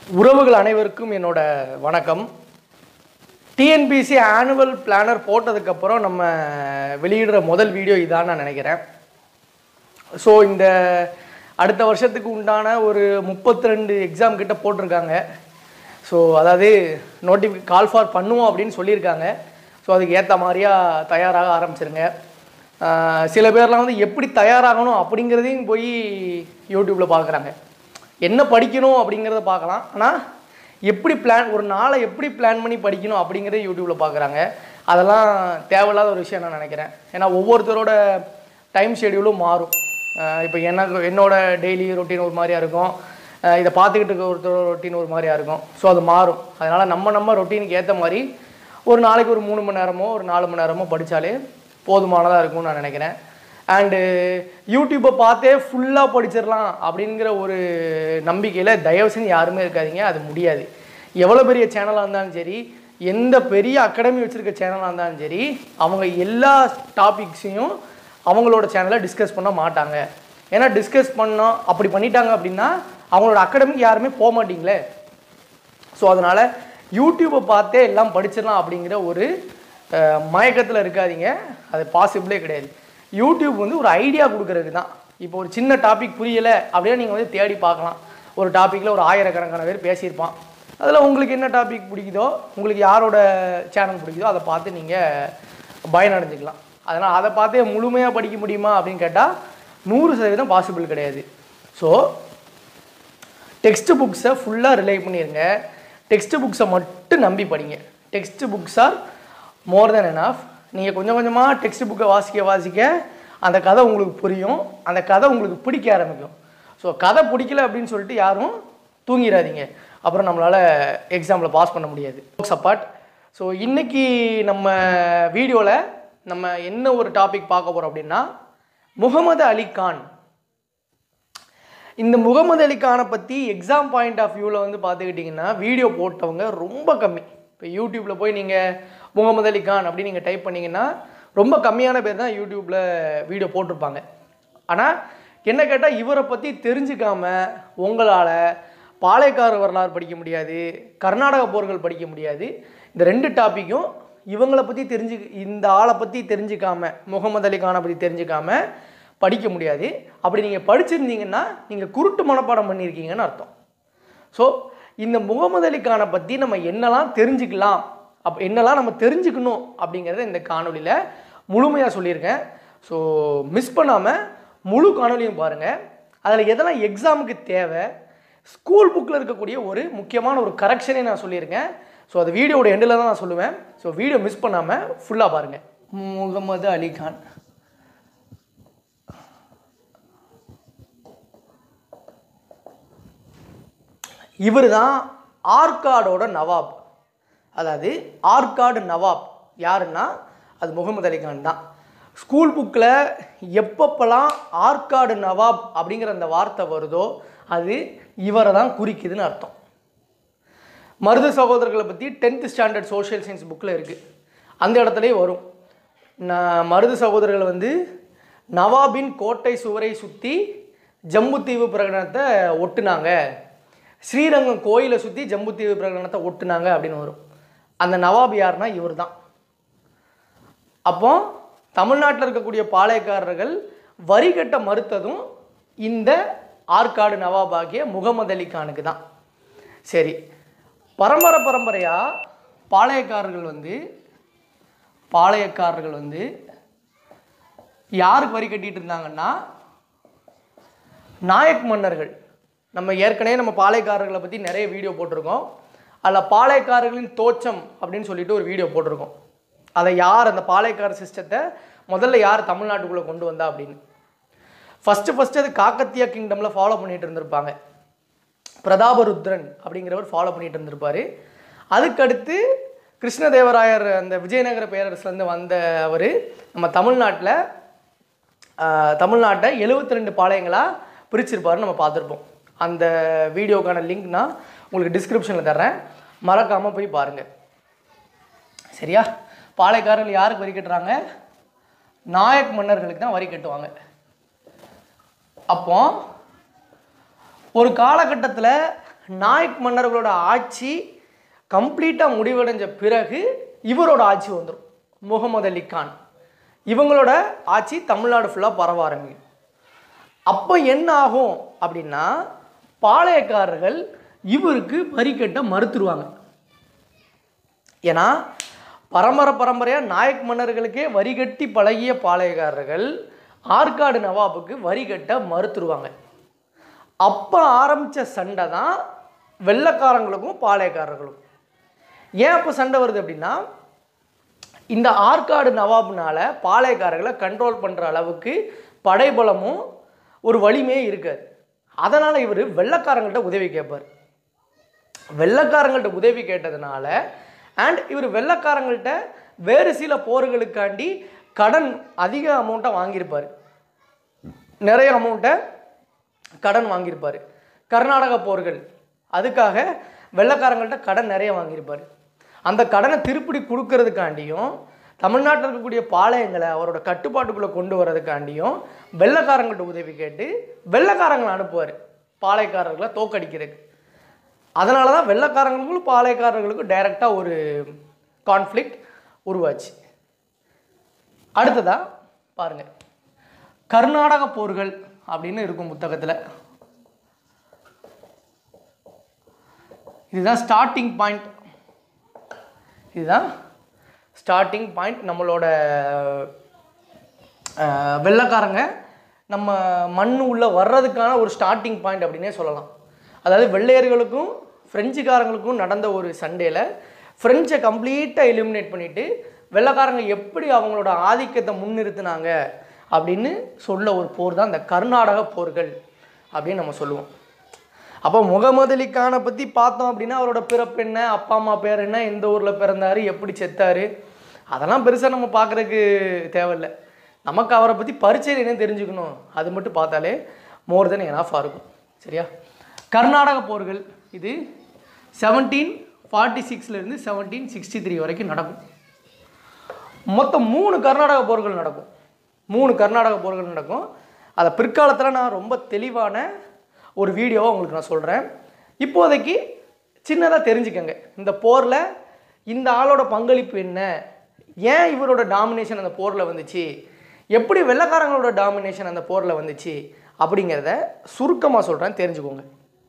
உறவுகள் அனைவருக்கும் என்னோட வணக்கம் டிஎன்பிசி ஆனுவல் பிளானர் போட்டதுக்கப்புறம் நம்ம வெளியிடுற முதல் வீடியோ இதான் நான் நினைக்கிறேன் ஸோ இந்த அடுத்த வருஷத்துக்கு உண்டான ஒரு முப்பத்தி ரெண்டு எக்ஸாம் கிட்ட போட்டிருக்காங்க ஸோ அதாவது நோட்டிஃபி கால் ஃபார் பண்ணுவோம் அப்படின்னு சொல்லியிருக்காங்க ஸோ அதுக்கு ஏற்ற மாதிரியா தயாராக ஆரம்பிச்சிருங்க ஆஹ் சில பேர்லாம் வந்து எப்படி தயாராகணும் அப்படிங்கிறதையும் போய் யூடியூப்பில் பார்க்குறாங்க என்ன படிக்கணும் அப்படிங்கிறத பார்க்கலாம் ஆனால் எப்படி பிளான் ஒரு நாளை எப்படி பிளான் பண்ணி படிக்கணும் அப்படிங்கிறத யூடியூப்பில் பார்க்குறாங்க அதெல்லாம் தேவையில்லாத ஒரு விஷயம் நான் நினைக்கிறேன் ஏன்னா ஒவ்வொருத்தரோட டைம் ஷெடியூலும் மாறும் இப்போ எனக்கு என்னோட டெய்லி ரொட்டீன் ஒரு மாதிரியா இருக்கும் அஹ் இதை பார்த்துக்கிட்டு இருக்க ஒருத்தரோட ரொட்டீன் ஒரு மாதிரியா இருக்கும் ஸோ அது மாறும் அதனால் நம்ம நம்ம ரொட்டீனுக்கு ஏற்ற மாதிரி ஒரு நாளைக்கு ஒரு மூணு மணி நேரமோ ஒரு நாலு மணி நேரமோ படித்தாலே போதுமானதாக இருக்கும்னு நான் நினைக்கிறேன் அண்டு யூடியூப்பை பார்த்தே ஃபுல்லாக படிச்சிடலாம் அப்படிங்கிற ஒரு நம்பிக்கையில் தயவு செஞ்சு யாருமே இருக்காதீங்க அது முடியாது எவ்வளோ பெரிய சேனலாக இருந்தாலும் சரி எந்த பெரிய அகாடமி வச்சுருக்க சேனலாக இருந்தாலும் சரி அவங்க எல்லா டாபிக்ஸையும் அவங்களோட சேனலை டிஸ்கஸ் பண்ண மாட்டாங்க ஏன்னா டிஸ்கஸ் பண்ணோம் அப்படி பண்ணிட்டாங்க அப்படின்னா அவங்களோட அகாடமிக்கு யாருமே போக மாட்டீங்களே ஸோ அதனால் யூடியூப்பை பார்த்தே எல்லாம் படிச்சிடலாம் அப்படிங்கிற ஒரு மயக்கத்தில் இருக்காதீங்க அது பாசிபிளே கிடையாது யூடியூப் வந்து ஒரு ஐடியா கொடுக்கறதுக்கு தான் இப்போ ஒரு சின்ன டாபிக் புரியலை அப்படியே நீங்கள் வந்து தேடி பார்க்கலாம் ஒரு டாப்பிக்கில் ஒரு ஆயிரக்கணக்கான பேர் பேசியிருப்பான் அதில் உங்களுக்கு என்ன டாபிக் பிடிக்குதோ உங்களுக்கு யாரோட சேனல் பிடிக்குதோ அதை பார்த்து நீங்கள் பயனடைஞ்சுக்கலாம் அதனால் அதை பார்த்தே முழுமையாக படிக்க முடியுமா அப்படின்னு கேட்டால் நூறு சதவீதம் பாசிபிள் கிடையாது ஸோ டெக்ஸ்ட் புக்ஸை ஃபுல்லாக ரிலை பண்ணிடுங்க டெக்ஸ்ட் புக்ஸை மட்டும் நம்பி படிங்க text books are more than enough நீங்கள் கொஞ்சம் கொஞ்சமாக டெக்ஸ்ட் புக்கை வாசிக்க வாசிக்க அந்த கதை உங்களுக்கு புரியும் அந்த கதை உங்களுக்கு பிடிக்க ஆரம்பிக்கும் ஸோ கதை பிடிக்கல அப்படின்னு சொல்லிட்டு யாரும் தூங்கிடாதீங்க அப்புறம் நம்மளால் எக்ஸாமில் பாஸ் பண்ண முடியாது சப்பாட் ஸோ இன்றைக்கி நம்ம வீடியோவில் நம்ம என்ன ஒரு டாபிக் பார்க்க போகிறோம் அப்படின்னா முகமது அலி கான் இந்த முகமது அலி கானை பற்றி எக்ஸாம் பாயிண்ட் ஆஃப் வியூவில் வந்து பார்த்துக்கிட்டிங்கன்னா வீடியோ போட்டவங்க ரொம்ப கம்மி இப்போ யூடியூப்பில் போய் நீங்கள் முகமது அலி கான் அப்படின்னு நீங்கள் டைப் பண்ணிங்கன்னா ரொம்ப கம்மியான பேர் தான் யூடியூப்பில் வீடியோ போட்டிருப்பாங்க ஆனால் என்ன கேட்டால் இவரை பற்றி தெரிஞ்சுக்காம உங்களால் பாளையக்கார வரலாறு படிக்க முடியாது கர்நாடக போர்கள் படிக்க முடியாது இந்த ரெண்டு டாப்பிக்கும் இவங்களை பற்றி தெரிஞ்சு இந்த ஆளை பற்றி தெரிஞ்சுக்காம முகமது அலி கானை பற்றி தெரிஞ்சுக்காம படிக்க முடியாது அப்படி நீங்கள் படிச்சிருந்தீங்கன்னா நீங்கள் குருட்டு மனப்பாடம் பண்ணியிருக்கீங்கன்னு அர்த்தம் ஸோ இந்த முகமது அலி கானை பற்றி நம்ம என்னெல்லாம் தெரிஞ்சுக்கலாம் அப் என்னெல்லாம் நம்ம தெரிஞ்சுக்கணும் அப்படிங்கிறத இந்த காணொலியில் முழுமையாக சொல்லியிருக்கேன் ஸோ மிஸ் பண்ணாமல் முழு காணொலியும் பாருங்கள் அதில் எதெல்லாம் எக்ஸாமுக்கு தேவை ஸ்கூல் புக்கில் இருக்கக்கூடிய ஒரு முக்கியமான ஒரு கரெக்ஷனே நான் சொல்லியிருக்கேன் ஸோ அது வீடியோட எண்டில் தான் நான் சொல்லுவேன் ஸோ வீடியோ மிஸ் பண்ணாமல் ஃபுல்லாக பாருங்கள் முகமது அலி கான் இவர் தான் ஆர்காடோட நவாப் அதாவது ஆர்காடு நவாப் யாருன்னா அது முகமது அலி கான் தான் ஸ்கூல் புக்கில் எப்பப்பெல்லாம் ஆர்காடு நவாப் அப்படிங்கிற அந்த வார்த்தை வருதோ அது இவரை தான் குறிக்குதுன்னு அர்த்தம் மருது சகோதரர்களை பற்றி டென்த் ஸ்டாண்டர்ட் சோஷியல் சயின்ஸ் புக்கில் இருக்குது அந்த இடத்துலயே வரும் நான் மருது சகோதரர்கள் வந்து நவாபின் கோட்டை சுவரை சுற்றி ஜம்புத்தீவு பிரகடனத்தை ஒட்டுனாங்க ஸ்ரீரங்கம் கோயிலை சுற்றி ஜம்புத்தீவு பிரகடனத்தை ஒட்டுனாங்க அப்படின்னு வரும் அந்த நவாப் யாருன்னா இவர் தான் அப்போ தமிழ்நாட்டில் இருக்கக்கூடிய பாளையக்காரர்கள் வரி கட்ட மறுத்ததும் இந்த ஆற்காடு நவாப் ஆகிய முகமது அலி கானுக்கு தான் சரி பரம்பரை பரம்பரையாக பாளையக்காரர்கள் வந்து பாளையக்காரர்கள் வந்து யாருக்கு வரி கட்டிட்டு இருந்தாங்கன்னா நாயக் மன்னர்கள் நம்ம ஏற்கனவே நம்ம பாளையக்காரர்களை பற்றி நிறைய வீடியோ போட்டிருக்கோம் அதில் பாளையக்காரர்களின் தோற்றம் அப்படின்னு சொல்லிட்டு ஒரு வீடியோ போட்டிருக்கோம் அதை யார் அந்த பாளையக்கார சிஸ்டத்தை முதல்ல யார் தமிழ்நாட்டுக்குள்ளே கொண்டு வந்தா அப்படின்னு ஃபஸ்ட்டு ஃபஸ்ட்டு அது காக்கத்தியா கிங்டமில் ஃபாலோ பண்ணிட்டு இருந்திருப்பாங்க பிரதாபருத்ரன் அப்படிங்கிறவர் ஃபாலோ பண்ணிட்டு இருந்திருப்பார் அதுக்கடுத்து கிருஷ்ணதேவராயர் அந்த விஜயநகர பேரரசுலேருந்து வந்த அவர் நம்ம தமிழ்நாட்டில் ஆஹ், தமிழ்நாட்டை 72 ரெண்டு பாளையங்களாக பிரிச்சிருப்பாருன்னு நம்ம பார்த்துருப்போம் அந்த வீடியோக்கான லிங்க் நான் உங்களுக்கு டிஸ்கிரிப்ஷனில் தர்றேன் மறக்காமல் போய் பாருங்கள் சரியா பாளையக்காரர்கள் யாருக்கு வரி கட்டுறாங்க நாயக் மன்னர்களுக்கு தான் வரி கட்டுவாங்க அப்போ ஒரு காலகட்டத்தில் நாயக் மன்னர்களோட ஆட்சி கம்ப்ளீட்டாக முடிவடைஞ்ச பிறகு இவரோட ஆட்சி வந்துடும் முகமது அலி கான் இவங்களோட ஆட்சி தமிழ்நாடு ஃபுல்லாக பரவ ஆரம்பிக்கும் அப்போ என்ன ஆகும் அப்படின்னா பாளையக்காரர்கள் இவருக்கு வரி கட்ட மறுத்துருவாங்க ஏன்னா பரம்பரை பரம்பரையாக நாயக் மன்னர்களுக்கே வரி கட்டி பழகிய பாளையக்காரர்கள் ஆற்காடு நவாபுக்கு வரி கட்ட மறுத்துருவாங்க அப்போ ஆரம்பித்த சண்டை தான் வெள்ளைக்காரங்களுக்கும் பாளையக்காரர்களுக்கும் ஏன் அப்போ சண்டை வருது அப்படின்னா இந்த ஆற்காடு நவாப்னால பாளையக்காரர்களை கண்ட்ரோல் பண்ணுற அளவுக்கு படைபலமும் ஒரு வலிமையே இருக்காது அதனால் இவர் வெள்ளைக்காரங்கள்ட்ட உதவி கேட்பார் வெள்ளைக்காரங்கள்ட்ட உதவி கேட்டதுனால அண்ட் இவர் வெள்ளைக்காரங்கள்ட்ட வேறு சில போர்களுக்காண்டி கடன் அதிக அமௌண்ட்டை வாங்கியிருப்பார் நிறைய அமௌண்ட்டை கடன் வாங்கியிருப்பார் கர்நாடக போர்கள் அதுக்காக வெள்ளைக்காரங்கள்ட்ட கடன் நிறைய வாங்கியிருப்பார் அந்த கடனை திருப்பி கொடுக்கறதுக்காண்டியும் தமிழ்நாட்டில் இருக்கக்கூடிய பாளையங்களை அவரோட கட்டுப்பாட்டுக்குள்ளே கொண்டு வர்றதுக்காண்டியும் வெள்ளைக்காரங்கள்ட்ட உதவி கேட்டு வெள்ளைக்காரங்களை அனுப்புவார் பாளையக்காரர்களை தோக்கடிக்கிறதுக்கு அதனால தான் வெள்ளைக்காரங்களுக்கும் பாளையக்காரர்களுக்கும் டைரெக்டாக ஒரு கான்ஃப்ளிக்ட் உருவாச்சு அடுத்ததா பாருங்க கர்நாடக போர்கள் அப்படின்னு இருக்கும் புத்தகத்தில் இதுதான் ஸ்டார்டிங் பாயிண்ட் இதுதான் ஸ்டார்டிங் பாயிண்ட் நம்மளோட அஹ், வெள்ளைக்காரங்க நம்ம மண் உள்ள வர்றதுக்கான ஒரு ஸ்டார்டிங் பாயிண்ட் அப்படின்னே சொல்லலாம் அதாவது வெள்ளையர்களுக்கும் ஃப்ரெஞ்சுக்காரங்களுக்கும் நடந்த ஒரு சண்டேல ஃப்ரெஞ்சை கம்ப்ளீட்டாக எலிமினேட் பண்ணிட்டு வெள்ளைக்காரங்க எப்படி அவங்களோட ஆதிக்கத்தை முன்னிறுத்தினாங்க அப்படின்னு சொல்ல ஒரு போர் தான் இந்த கர்நாடக போர்கள் அப்படின்னு நம்ம சொல்லுவோம் அப்போ முகமது அலி கானை பற்றி பார்த்தோம் அப்படின்னா அவரோட பிறப்பு என்ன அப்பா அம்மா பேர் என்ன எந்த ஊரில் பிறந்தார் எப்படி செத்தார் அதெல்லாம் பெருசாக நம்ம பார்க்குறதுக்கு தேவையில்லை நமக்கு அவரை பற்றி பரிச்சயம் என்ன தெரிஞ்சுக்கணும் அது மட்டும் பார்த்தாலே மோர் தென் எனாஃபாக இருக்கும் சரியா கர்நாடக போர்கள் இது செவன்டீன் ஃபார்ட்டி சிக்ஸ்லேருந்து செவன்டீன் சிக்ஸ்டி த்ரீ வரைக்கும் நடக்கும் மொத்தம் மூணு கர்நாடக போர்கள் நடக்கும் மூணு கர்நாடக போர்கள் நடக்கும் அதை பிற்காலத்தில் நான் ரொம்ப தெளிவான ஒரு வீடியோவை உங்களுக்கு நான் சொல்கிறேன் இப்போதைக்கு சின்னதாக தெரிஞ்சுக்கங்க இந்த போரில் இந்த ஆளோட பங்களிப்பு என்ன ஏன் இவரோட டாமினேஷன் அந்த போரில் வந்துச்சு எப்படி வெள்ளைக்காரங்களோட டாமினேஷன் அந்த போரில் வந்துச்சு அப்படிங்கிறத சுருக்கமாக சொல்கிறேன் தெரிஞ்சுக்கோங்க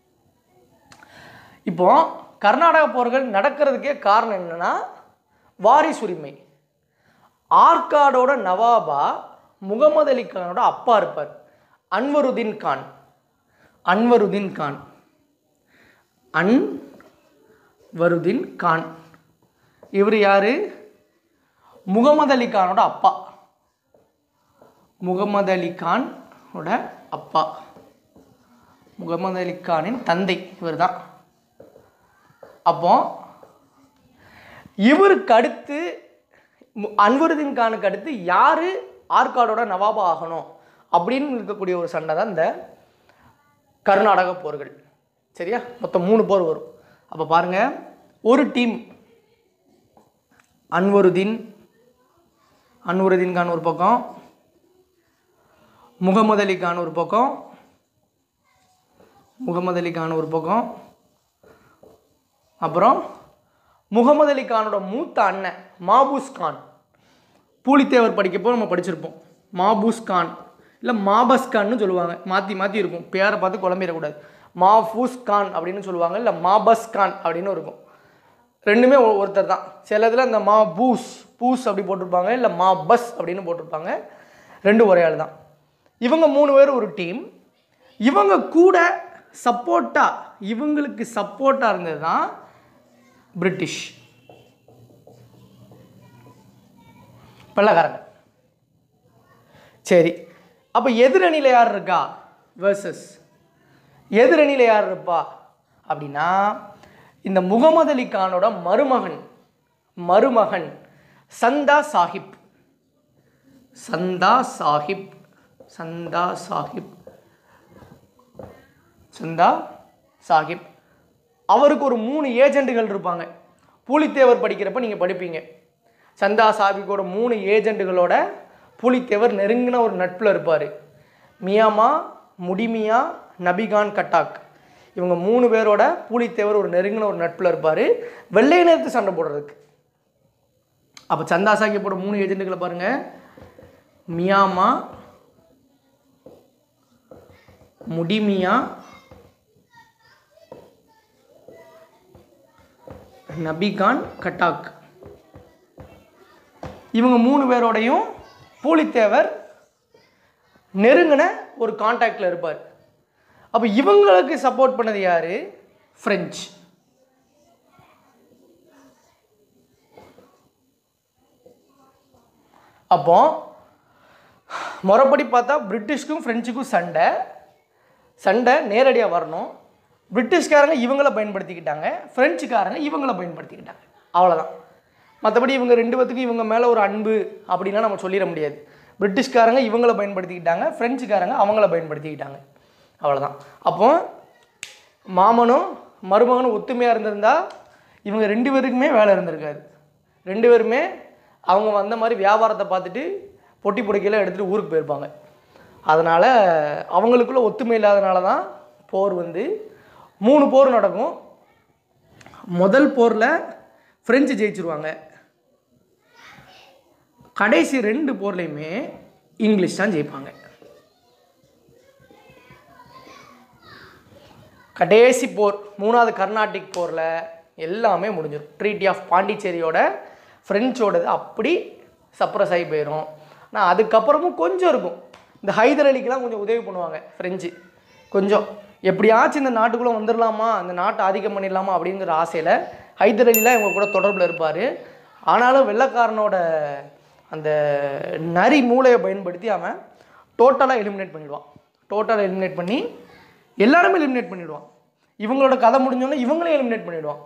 இப்போ கர்நாடக போர்கள் நடக்கிறதுக்கே காரணம் என்னன்னா வாரிசுரிமை ஆற்காடோட நவாபா முகமது அலி கானோட அப்பா இருப்பார் அன்வருதீன் கான் அன்வருதீன் கான் அன்வருதீன் கான் இவர் யாரு முகமது அலி கானோட அப்பா முகமது அலி கானோட அப்பா முகமது அலி கானின் தந்தை இவர் தான் அப்போ இவருக்கு அடுத்து மு- அன்வருதீன் கானுக்கு அடுத்து யார் ஆற்காடோட நவாபா ஆகணும் அப்படின்னு இருக்கக்கூடிய ஒரு சண்டை தான் இந்த கர்நாடக போர்கள் சரியா மொத்தம் மூணு போர் வரும் அப்போ பாருங்க ஒரு டீம் அன்வருதீன் அன்வருதீன் கான் ஒரு பக்கம் முகமது அலி கான் ஒரு பக்கம் முகமது அலி கான் ஒரு பக்கம் அப்புறம் முகமது அலி கானோட மூத்த அண்ணன் மாபூஸ் கான் பூலித்தேவர் படிக்கப்போ நம்ம படிச்சிருப்போம் மாபூஸ் கான் இல்லை மாபஸ் கான்னு சொல்லுவாங்க மாற்றி மாற்றி இருக்கும் பேரை பார்த்து குழம்பிடக்கூடாது மாஃபூஸ் கான் அப்படின்னு சொல்லுவாங்க இல்லை மாபஸ் கான் அப்படின்னு இருக்கும் ரெண்டுமே ஒ- ஒருத்தர் தான் சில இதில் இந்த மா பூஸ் பூஸ் அப்படி போட்டிருப்பாங்க இல்லை மா பஸ் அப்படின்னு போட்டிருப்பாங்க ரெண்டும் ஒரே ஆள் தான் இவங்க மூணு பேர் ஒரு டீம் இவங்க கூட சப்போர்ட்டாக இவங்களுக்கு சப்போர்ட்டாக இருந்தது தான் பிரிட்டிஷ் வெள்ளக்காரங்க சரி அப்போ எதிரணியில் யார் இருக்கா வேர்சஸ் எதிரணியில் யார் இருப்பா அப்படின்னா இந்த முகமது அலி கானோட மருமகன் மருமகன் சந்தா சாஹிப் சந்தா சாஹிப் சந்தா சாஹிப் சந்தா சாஹிப் அவருக்கு ஒரு மூணு ஏஜெண்டுகள் இருப்பாங்க பூலித்தேவர் படிக்கிறப்ப நீங்கள் படிப்பீங்க சந்தா சாஹிப்போட மூணு ஏஜெண்டுகளோட பூலித்தேவர் நெருங்கின ஒரு நட்பில் இருப்பார் மியாமா முடிமியா நபிகான் கட்டாக் இவங்க மூணு பேரோட பூலித்தேவர் ஒரு நெருங்கின ஒரு நட்பில் இருப்பார் வெள்ளை நேரத்து சண்டை போடுறதுக்கு அப்போ சந்தாசாக்கி போட மூணு ஏஜென்ட்டுகளை பாருங்க மியாமா முடிமியா நபிகான் கட்டாக் இவங்க மூணு பேரோடையும் பூலித்தேவர் நெருங்கின ஒரு காண்டாக்டில் இருப்பார் அப்போ இவங்களுக்கு சப்போர்ட் பண்ணது யார் ஃப்ரெஞ்ச் அப்போ முறைப்படி பார்த்தா பிரிட்டிஷ்க்கும் ஃப்ரெஞ்சுக்கும் சண்டை சண்டை நேரடியாக வரணும் பிரிட்டிஷ்காரங்க இவங்களை பயன்படுத்திக்கிட்டாங்க ஃப்ரெஞ்சுக்காரங்க இவங்களை பயன்படுத்திக்கிட்டாங்க அவ்வளோதான் மற்றபடி இவங்க ரெண்டு பேத்துக்கும் இவங்க மேலே ஒரு அன்பு அப்படின்னா நம்ம சொல்லிட முடியாது பிரிட்டிஷ்காரங்க இவங்களை பயன்படுத்திக்கிட்டாங்க ஃப்ரெஞ்சுக்காரங்க அவங்கள பயன்படுத்திக்கிட்டாங்க அவ்வளோதான் அப்போ மாமனும் மருமகனும் ஒத்துமையாக இருந்திருந்தா இவங்க ரெண்டு பேருக்குமே வேலை இருந்திருக்காது ரெண்டு பேருமே அவங்க வந்த மாதிரி வியாபாரத்தை பார்த்துட்டு பொட்டி பொடிக்கையில் எடுத்துகிட்டு ஊருக்கு போயிருப்பாங்க அதனால் அவங்களுக்குள்ள ஒத்துமை இல்லாதனால தான் போர் வந்து மூணு போர் நடக்கும் முதல் போரில் ஃப்ரெஞ்சு ஜெயிச்சிருவாங்க கடைசி ரெண்டு போர்லையுமே இங்கிலீஷ் தான் ஜெயிப்பாங்க கடைசி போர் மூணாவது கர்நாடிக் போரில் எல்லாமே முடிஞ்சிடும் ட்ரீட்டி ஆஃப் பாண்டிச்சேரியோட ஃப்ரெஞ்சோடது அப்படி சப்ரஸ் ஆகி போயிடும் ஆனால் அதுக்கப்புறமும் கொஞ்சம் இருக்கும் இந்த ஹைதர் அலிக்கெலாம் கொஞ்சம் உதவி பண்ணுவாங்க ஃப்ரெஞ்சு கொஞ்சம் எப்படியாச்சும் இந்த நாட்டுக்குள்ளே வந்துடலாமா இந்த நாட்டை ஆதிக்கம் பண்ணிடலாமா அப்படிங்கிற ஆசையில் ஹைதர் அலிலாம் இவங்க கூட தொடர்பில் இருப்பார் ஆனாலும் வெள்ளைக்காரனோட அந்த நரி மூளையை பயன்படுத்தி அவன் டோட்டலாக எலிமினேட் பண்ணிடுவான் டோட்டலாக எலிமினேட் பண்ணி எல்லாருமே எலிமினேட் பண்ணிடுவான் இவங்களோட கதை முடிஞ்சோன்னே இவங்களே எலிமினேட் பண்ணிடுவான்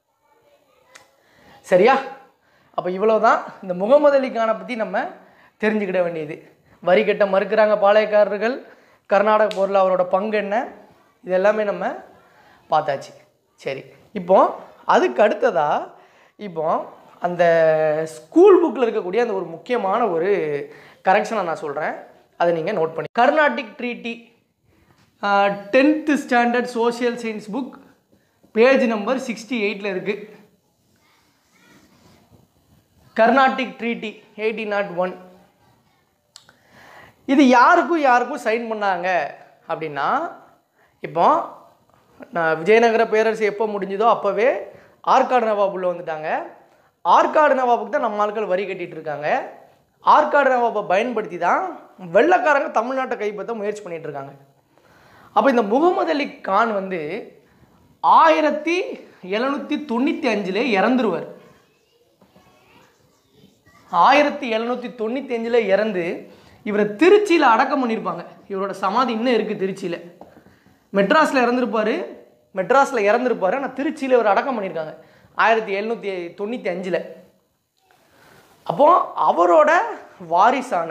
சரியா அப்போ இவ்வளவுதான் இந்த முகமது அலி கானை பற்றி நம்ம தெரிஞ்சுக்கிட வேண்டியது வரி கட்ட மறுக்கிறாங்க பாளையக்காரர்கள் கர்நாடக போரில் அவரோட பங்கு என்ன இது எல்லாமே நம்ம பார்த்தாச்சு சரி இப்போ அதுக்கு அடுத்ததா இப்போ அந்த ஸ்கூல் புக்கில் இருக்கக்கூடிய அந்த ஒரு முக்கியமான ஒரு கரெக்ஷனை நான் சொல்கிறேன் அதை நீங்கள் நோட் பண்ணி Carnatic treaty tenth standard social science book page number sixty எயிட்டில் இருக்குது Carnatic treaty eighteen nought one இது யாருக்கும் யாருக்கும் சைன் பண்ணாங்க அப்படின்னா இப்போ நான் விஜயநகர பேரரசு எப்போ முடிஞ்சதோ அப்போவே ஆற்காடு நவாப் உள்ள வந்துட்டாங்க ஆற்காடு நவாபுக்கு தான் நம்ம ஆட்கள் வரி கட்டிட்டு இருக்காங்க ஆற்காடு நவாபை பயன்படுத்தி தான் வெள்ளைக்காரங்க தமிழ்நாட்டை கைப்பற்ற முயற்சி பண்ணிட்டு இருக்காங்க அப்போ இந்த முகமது அலி கான் வந்து ஆயிரத்தி எழுநூற்றி தொண்ணூற்றி அஞ்சில் இறந்துருவார் ஆயிரத்தி எழுநூற்றி தொண்ணூற்றி அஞ்சில் இறந்து இவரை திருச்சியில் அடக்கம் பண்ணியிருப்பாங்க இவரோட சமாதி இன்னும் இருக்குது திருச்சியில் மெட்ராஸில் இறந்துருப்பார் மெட்ராஸில் இறந்துருப்பார் ஆனால் திருச்சியில் இவர் அடக்கம் பண்ணியிருக்காங்க ஆயிரத்தி எழுநூற்றி தொண்ணூற்றி அஞ்சில் அப்போ அவரோட வாரிசான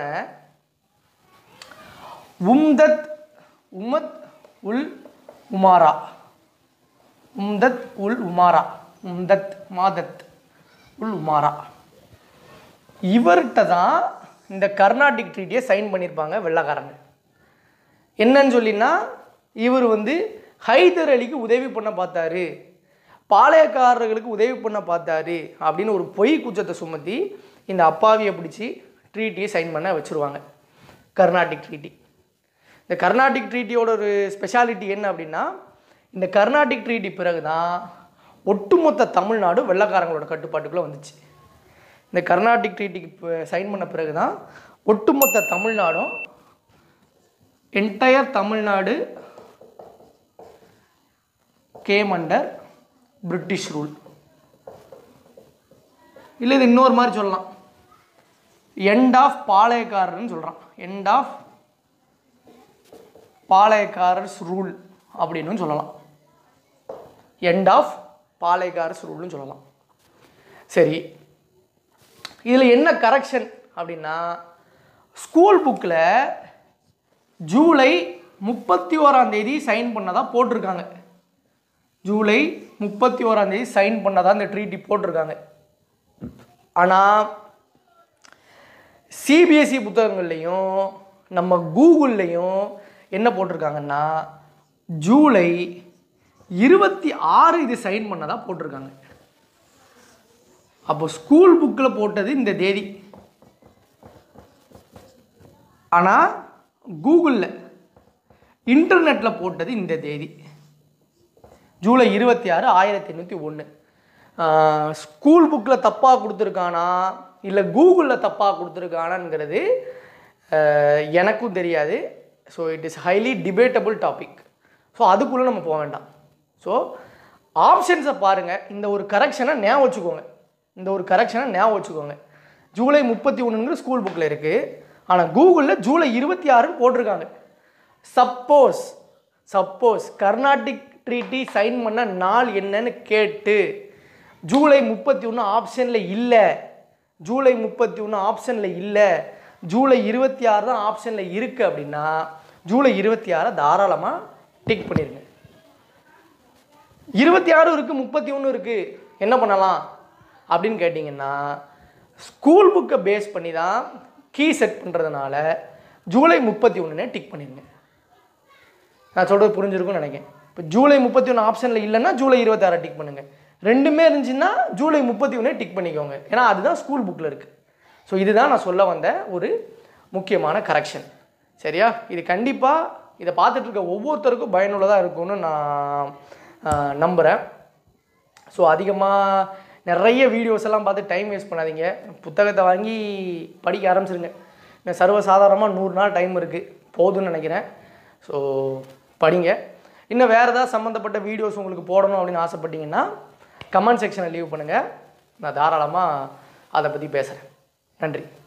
உம்தத் உமத் உல் உமாரா உம்தத் உல் உமாரா உம்தத் மாதத் உல் உமாரா இவர்கிட்ட தான் இந்த கர்நாடிக் ட்ரீட்டியை சைன் பண்ணியிருப்பாங்க வெள்ளைக்காரங்க என்னன்னு சொல்லினா இவர் வந்து ஹைதர் அலிக்கு உதவி பண்ண பார்த்தாரு பாளையக்காரர்களுக்கு உதவி பண்ண பார்த்தாரு அப்படின்னு ஒரு பொய் குற்றத்தை சுமத்தி இந்த அப்பாவியை பிடிச்சி ட்ரீட்டியை சைன் பண்ண வச்சுருவாங்க கர்நாடிக் ட்ரீட்டி இந்த கர்நாடிக் ட்ரீட்டியோட ஒரு ஸ்பெஷாலிட்டி என்ன அப்படின்னா இந்த கர்நாடிக் ட்ரீட்டி பிறகு தான் ஒட்டுமொத்த தமிழ்நாடு வெள்ளைக்காரங்களோட கட்டுப்பாட்டுக்குள்ளே வந்துச்சு இந்த கர்நாடிக் ட்ரீட்டிக்கு சைன் பண்ண பிறகு தான் ஒட்டுமொத்த தமிழ்நாடும் entire Tamil Nadu came under British rule இல்லை இது இன்னொரு மாதிரி சொல்லலாம் எண்ட் ஆஃப் பாளையக்காரர்னு சொல்கிறான் எண்ட் ஆஃப் பாளையக்காரர்ஸ் ரூல் அப்படின்னு சொல்லலாம் எண்ட் ஆஃப் பாளையக்காரர்ஸ் ரூல்னு சொல்லலாம் சரி இதில் என்ன கரெக்ஷன் அப்படின்னா ஸ்கூல் புக்கில் ஜூலை முப்பத்தி ஓராம் தேதி சைன் பண்ணதா போட்டிருக்காங்க ஜூலை முப்பத்தி ஓராம் தேதி சைன் பண்ணதா இந்த ட்ரீட்டி போட்டிருக்காங்க ஆனால் சிபிஎஸ்சி புத்தகங்கள்லையும் நம்ம கூகுள்லேயும் என்ன போட்டிருக்காங்கன்னா ஜூலை இருபத்தி ஆறு இது சைன் பண்ணதா போட்டிருக்காங்க அப்போ ஸ்கூல் புக்கில் போட்டது இந்த தேதி ஆனால் கூகுளில் இன்டர்நெட்டில் போட்டது இந்த தேதி ஜூலை இருபத்தி ஆறு ஆயிரத்தி எண்ணூற்றி ஒன்று ஸ்கூல் புக்கில் தப்பாக கொடுத்துருக்கானா இல்லை கூகுளில் தப்பாக கொடுத்துருக்கானாங்கிறது ஆஹ், எனக்கும் தெரியாது so it is highly debatable topic so அதுக்குள்ளே நம்ம போக வேண்டாம் ஸோ ஆப்ஷன்ஸை பாருங்கள் இந்த ஒரு கரெக்ஷனை ஞாபகம் வச்சுக்கோங்க இந்த ஒரு கரெக்ஷனை ஞாபகம் வச்சுக்கோங்க ஜூலை முப்பத்தி ஒன்றுங்கிற ஸ்கூல் புக்கில் இருக்குது ஆனால் கூகுளில் ஜூலை இருபத்தி ஆறுன்னு போட்டிருக்காங்க suppose suppose Carnatic treaty sign பண்ண நாள் என்னன்னு கேட்டு ஜூலை முப்பத்தி ஒன்று ஆப்ஷனில் இல்லை ஜூலை முப்பத்தி ஒன்று ஆப்ஷனில் இல்லை ஜூலை இருபத்தி ஆறு தான் ஆப்ஷனில் இருக்குது அப்படின்னா ஜூலை இருபத்தி ஆறை தாராளமாக டிக் பண்ணிடுங்க இருபத்தி ஆறு இருக்குது முப்பத்தி ஒன்று இருக்குது என்ன பண்ணலாம் அப்படின்னு கேட்டிங்கன்னா ஸ்கூல் புக்கை பேஸ் பண்ணி தான் கீ செட் பண்ணுறதுனால ஜூலை முப்பத்தி ஒன்றுனே டிக் பண்ணிடுங்க நான் சொல்கிறது புரிஞ்சிருக்கும்னு நினைக்கிறேன் இப்போ ஜூலை முப்பத்தி ஒன்று ஆப்ஷனில் இல்லைன்னா ஜூலை இருபத்தாறு டிக் பண்ணுங்கள் ரெண்டுமே இருந்துச்சுன்னா ஜூலை முப்பத்தி ஒன்றே டிக் பண்ணிக்கோங்க ஏன்னா அதுதான் ஸ்கூல் புக்கில் இருக்குது ஸோ இதுதான் நான் சொல்ல வந்த ஒரு முக்கியமான கரெக்ஷன் சரியா இது கண்டிப்பாக இதை பார்த்துட்டு இருக்க ஒவ்வொருத்தருக்கும் பயனுள்ளதாக இருக்கும்னு நான் ஆஹ், நம்புகிறேன் ஸோ அதிகமாக நிறைய வீடியோஸ் எல்லாம் பார்த்து டைம் வேஸ்ட் பண்ணாதீங்க புத்தகத்தை வாங்கி படிக்க ஆரம்பிச்சிருங்க இன்னும் சர்வசாதாரணமாக நூறு நாள் டைம் இருக்குது போதும்னு நினைக்கிறேன் ஸோ படிங்க இன்னும் வேறு ஏதாவது சம்மந்தப்பட்ட வீடியோஸ் உங்களுக்கு போடணும் அப்படின்னு ஆசைப்பட்டீங்கன்னா கமெண்ட் செக்ஷனை லீவ் பண்ணுங்கள் நான் தாராளமாக அதை பற்றி பேசுகிறேன் நன்றி